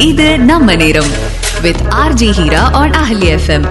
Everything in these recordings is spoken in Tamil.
இது நம்ம நேரம் with RJ Heera on Ahali FM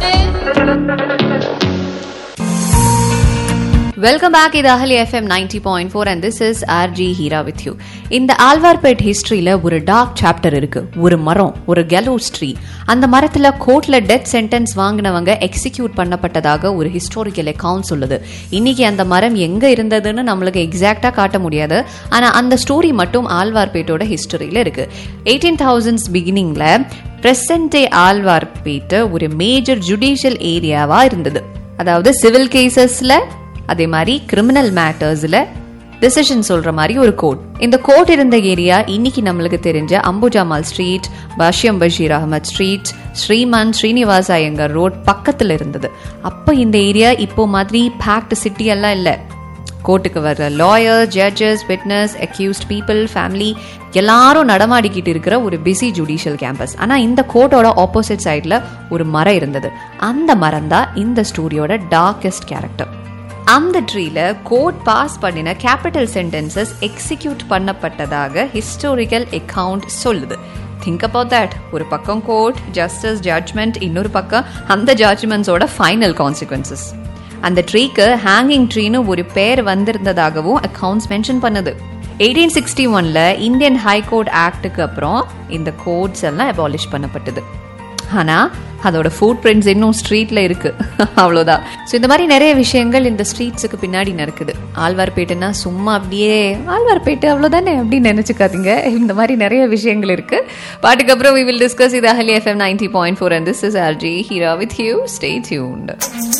welcome back இது Ahali FM ninety point four and this is RJ Heera with you இந்த ஆல்வார்பேட் ஹிஸ்டரியில ஒரு டார்க் சாப்டர் இருக்கு ஒரு மரம் ஒரு கெலோஸ் ட்ரீ அந்த மரத்துல கோர்ட்ல டெத் சென்டென்ஸ் வாங்கினவங்க எக்ஸிக்யூட் பண்ணப்பட்டதாக ஒரு ஹிஸ்டாரிக்கல் அக்கவுண்ட் சொல்லுது இன்னைக்கு அந்த மரம் எங்க இருந்ததுன்னு நம்மளுக்கு எக்ஸாக்டா காட்ட முடியாது ஆனா அந்த ஸ்டோரி மட்டும் ஆழ்வார்பேட்டோட ஹிஸ்டரியில இருக்கு எயிட்டீன் தௌசண்ட்ஸ் பிகினிங்ல பிரசன்ட் டே ஆழ்வார்பேட்டு ஒரு மேஜர் ஜுடிஷியல் ஏரியாவா இருந்தது அதாவது சிவில் கேசஸ்ல அதே மாதிரி கிரிமினல் மேட்டர்ஸ்ல டிசிஷன் சொல்ற மாதிரி ஒரு கோர்ட் இந்த கோர்ட் இருந்த ஏரியா இன்னைக்கு நம்மளுக்கு தெரிஞ்ச Ambujammal street Bashyam Basheer Ahmed street Sriman Srinivasa Iyengar road பக்கத்துல இருந்தது அப்போ இந்த ஏரியா இப்போ மாதிரி பேக்டு சிட்டி எல்லாம் இல்லை கோர்ட்டுக்கு வர்ற lawyer judges witness accused people family எல்லாரும் நடமாடிக்கிட்டு இருக்கிற ஒரு பிஸி ஜுடிஷியல் கேம்பஸ் ஆனா இந்த கோர்ட்டோட ஆப்போசிட் சைட்ல ஒரு மரம் இருந்தது அந்த மரம் தான் இந்த ஸ்டோரியோட டார்க்கஸ்ட் கேரக்டர் அந்த ட்ரீல கோர்ட் பாஸ் பண்ணின கேபிட்டல் சென்டென்சஸ் எக்ஸிக்யூட் பண்ணப்பட்டதாக ஹிஸ்டாரிக்கல் அக்கவுண்ட் சொல்லுது திங்க் அபவுட் தட் ஒரு பக்கம் கோர்ட் ஜஸ்டிஸ் ஜட்ஜ்மெண்ட் இன்னொரு பக்கம் அந்த ஜட்ஜ்மெண்ட்ஸோட ஃபைனல் கான்சிக்வன்சஸ் அந்த ட்ரீக்கு ஹேங்கிங் ட்ரீன்னு ஒரு பேர் வந்திருந்ததாகவும் அக்கவுண்ட்ஸ் மென்ஷன் பண்ணுது எயிட்டீன் சிக்ஸ்டி ஒன்ல இந்தியன் ஹைகோர்ட் ஆக்டுக்கு அப்புறம் இந்த கோட்ஸ் எல்லாம் அபாலிஷ் பண்ணப்பட்டது ஆனா அதோட ஃபுட் பிரிண்ட்ஸ் இன்னும் ஸ்ட்ரீட்ல இருக்கு அவ்வளோதான் ஸோ இந்த மாதிரி நிறைய விஷயங்கள் இந்த ஸ்ட்ரீட்ஸுக்கு பின்னாடி நடக்குது ஆழ்வார்பேட்டுனா சும்மா அப்படியே ஆழ்வார்பேட்டு அவ்வளோதானே அப்படின்னு நினைச்சுக்காதீங்க இந்த மாதிரி நிறைய விஷயங்கள் இருக்கு பாட்டுக்கு அப்புறம் வி வில் டிஸ்கஸ் இது Ahali FM ninety point four and this is RJ Heera with you stay tuned